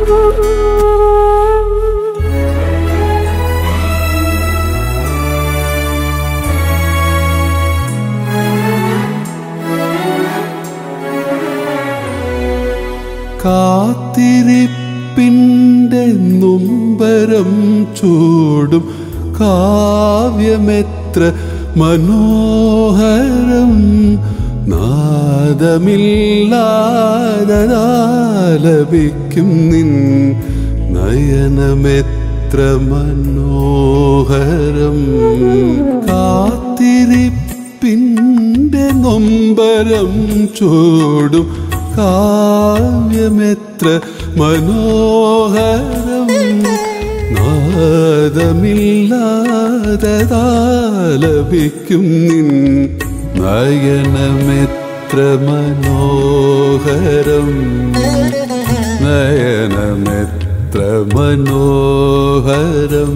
കാത്തിരിപ്പിൻ്റെ നൊമ്പരം ചൂടും കാവ്യമെത്ര മനോഹരം നാദമില്ലാതലപിക്കും നിൻ നയനമെത്ര മനോഹരം കാത്തിരിപ്പിൻ്റെ നൊമ്പരം ചൂടും കാവ്യമെത്ര മനോഹരം നാദമില്ലാതലപിക്കും നിൻ നയനമെത്ര മനോഹരം നയനമെത്ര മനോഹരം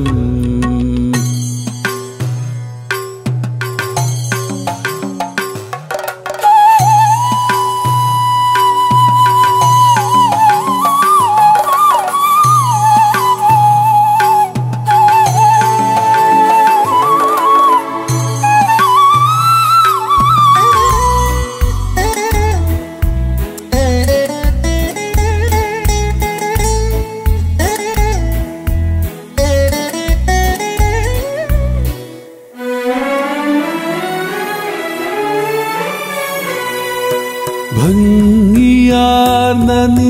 ഭംഗിയാർന്ന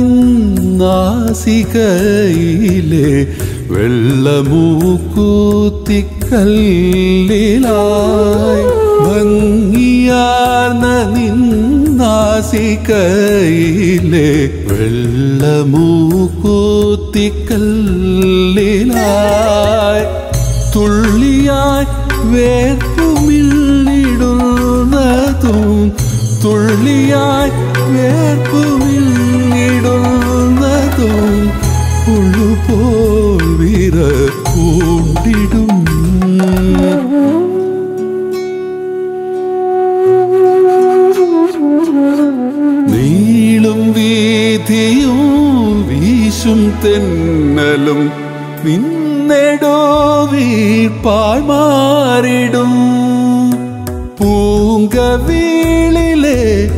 നിന്നാസികയിലെ വെള്ളമൂക്കൂത്തിക്കല്ലിലായി ഭംഗിയാർന്ന നിന്നാസികയിലെ വെള്ളമൂക്കൂത്തിക്കല്ലിലായി തുള്ളിയായി വേർപ്പുമില്ലിടുന്നതും തുള്ളിയായി വേർപ്പുമില്ലിടുന്നതും ഉള്ളുപോൽ വിര പൂണ്ടിടും നീളും വീതിയും വീശും തെന്നലും നിന്നെടോ വീഴ്പാൾ മാറിടും പൂങ്കവീളിലെ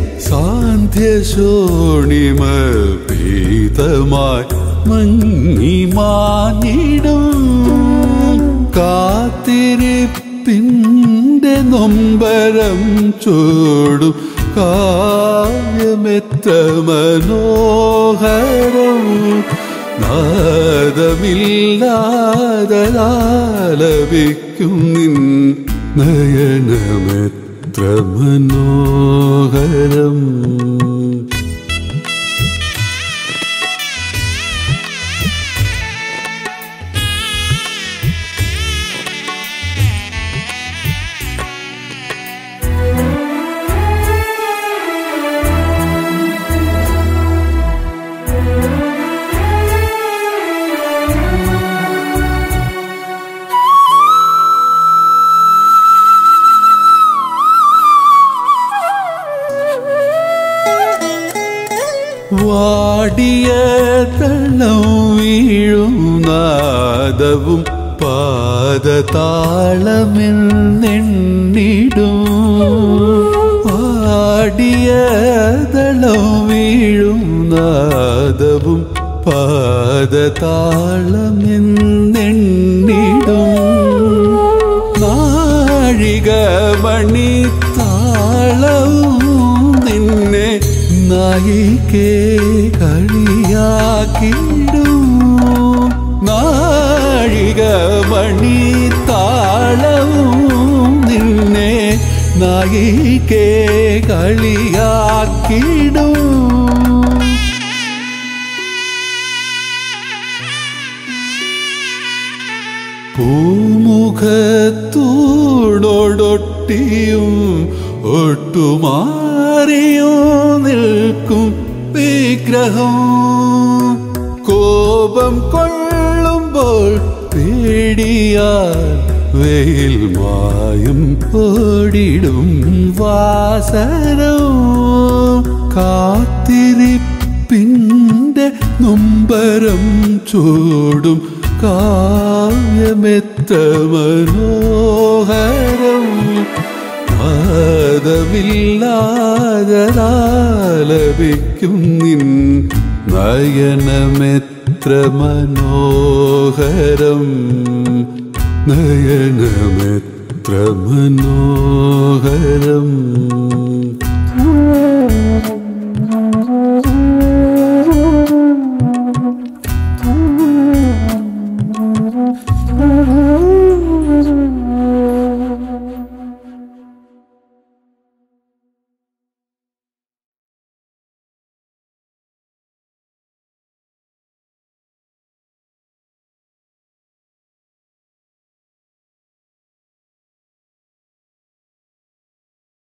സാന്ധ്യശോണിമ ഭീതമായി മങ്ങി മാഞ്ഞിടും കാത്തിരിപ്പിൻ്റെ നൊമ്പരം ചോടും കാവ്യമെത്ര മനോഹരം നാദമില്ലാതലാലപിക്കും നിൻ നയനമെത്ര മനോഹരം വാടിയ തള്ളം വീഴും നാദവും പാദതാളമെന്നെണ്ണിടും വാടിയ തളം വീഴും നാദവും പാദതാളമെന്നെണ്ണിടും നാഴികമണി താളവും നിന്നെ നായികേ കളിയാക്കിടും നാഴികമണി താളവും നിന്നെ നായികേ കളിയാക്കിടും പൂമുഖത്തോടൊട്ടിയും ഒട്ടുമാറിയോ നിൽക്കും വിഗ്രഹം കോപം കൊള്ളുമ്പോൾ പേടിയാൽ വെയിൽ മായും ഓടിടും വാസനോ കാത്തിരിപ്പിൻ്റെ നൊമ്പരം ചൂടും കാവ്യമെത്ര മനോഹരം വാദമില്ലാതലാലപിക്കും നിൻ നയനമെത്ര മനോഹരം നയനമെത്ര മനോഹരം